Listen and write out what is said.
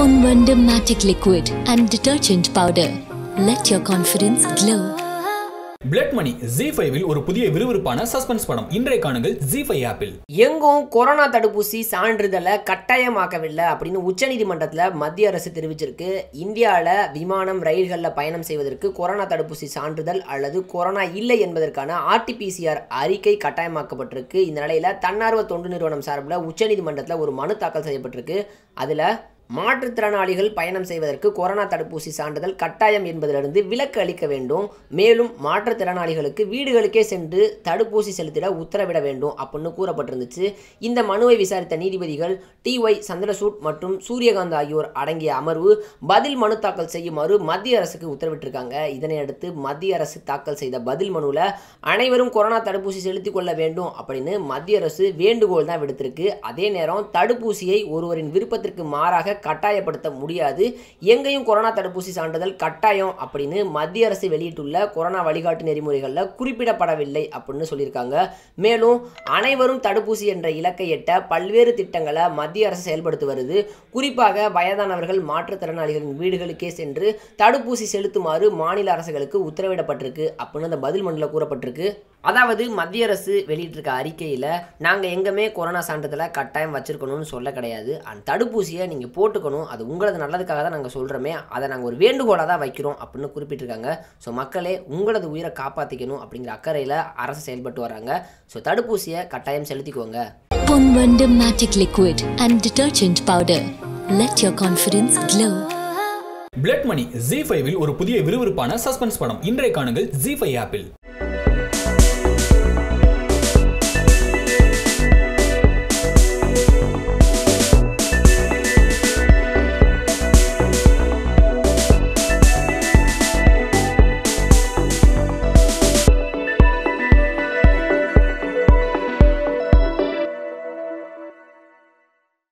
Ponvanda Matic Liquid and Detergent Powder. Let your confidence glow. Blood money Zee ஃபைவில் ஒரு புதிய விறுவிறுப்பான suspense படம் இன்றைய காணுங்கள் ஜி ஃபைவ் ஆப்பில் எங்கும் கொரோனா தடுப்பூசி சான்றிதழை கட்டாயமாக்கவில்லை அப்படின்னு உச்சநீதிமன்றத்தில் மத்திய அரசு தெரிவிச்சிருக்கு இந்தியாவில் விமானம் ரயில்களில் பயணம் செய்வதற்கு கொரோனா தடுப்பூசி சான்றிதழ் அல்லது கொரோனா இல்லை என்பதற்கான ஆர்டிபிசிஆர் அறிக்கை கட்டாயமாக்கப்பட்டிருக்கு இந்த நிலையில் தன்னார்வ தொண்டு நிறுவனம் சார்பில் உச்சநீதிமன்றத்தில் ஒரு மனு தாக்கல் செய்யப்பட்டிருக்கு அதில் மாற்றுத்திறனாளிகள் பயணம் செய்வதற்கு கொரோனா தடுப்பூசி சான்றிதழ் கட்டாயம் என்பதிலிருந்து விலக்கு அளிக்க வேண்டும் மேலும் மாற்றுத்திறனாளிகளுக்கு வீடுகளுக்கே சென்று தடுப்பூசி செலுத்திட உத்தரவிட வேண்டும் அப்படின்னு கூறப்பட்டிருந்துச்சு இந்த மனுவை விசாரித்த நீதிபதிகள் டி ஒய் சந்திரசூட் மற்றும் சூரியகாந்த் ஆகியோர் அடங்கிய அமர்வு பதில் மனு தாக்கல் செய்யுமாறு மத்திய அரசுக்கு உத்தரவிட்டிருக்காங்க இதனை அடுத்து மத்திய அரசு தாக்கல் செய்த பதில் மனுவில் அனைவரும் கொரோனா தடுப்பூசி செலுத்திக் கொள்ள வேண்டும் அப்படின்னு மத்திய அரசு வேண்டுகோள் தான் விடுத்திருக்கு அதே நேரம் தடுப்பூசியை ஒருவரின் விருப்பத்திற்கு மாறாக கட்டாயப்படுத்த முடியாது எங்கேயும் கொரோனா தடுப்பூசி சான்றிதழ் கட்டாயம் அப்படின்னு மத்திய அரசு வெளியிட்டுள்ள கொரோனா வழிகாட்டு நெறிமுறைகளில் குறிப்பிடப்படவில்லை அப்படின்னு சொல்லியிருக்காங்க மேலும் அனைவரும் தடுப்பூசி என்ற இலக்கை எட்ட பல்வேறு திட்டங்களை மத்திய அரசு செயல்படுத்தி வருது குறிப்பாக வயதானவர்கள் மாற்றுத்திறனாளிகளின் வீடுகளுக்கே சென்று தடுப்பூசி செலுத்துமாறு மாநில அரசுகளுக்கு உத்தரவிடப்பட்டிருக்கு அப்படின்னு அந்த பதில் மனுவில் கூறப்பட்டிருக்கு அதாவது மத்திய அரசு வெளியிட்டிருக்க அறிக்கையில் நாங்கள் எங்கேயுமே கொரோனா சான்றிதழை கட்டாயம் வச்சுருக்கணும்னு சொல்ல கிடையாது அந்த தடுப்பூசியை நீங்கள் போட்டுக்கணும் அது உங்களது நல்லதுக்காக தான் நாங்கள் சொல்கிறோமே அதை நாங்கள் ஒரு வேண்டுகோளாக தான் வைக்கிறோம் அப்படின்னு குறிப்பிட்டிருக்காங்க ஸோ மக்களே உங்களது உயிரை காப்பாற்றிக்கணும் அப்படிங்கிற அக்கறையில் அரசு செயல்பட்டு வராங்க ஸோ தடுப்பூசியை கட்டாயம் செலுத்திக்கோங்க Ponvanda Matic Liquid and Detergent Powder. Let your confidence glow. Blood money Zee ஃபைவில் ஒரு புதிய விறுவிறுப்பான சஸ்பென்ஸ் படம் இன்றைய காணுங்கள் ஜி ஃபைவ் ஆப்பில்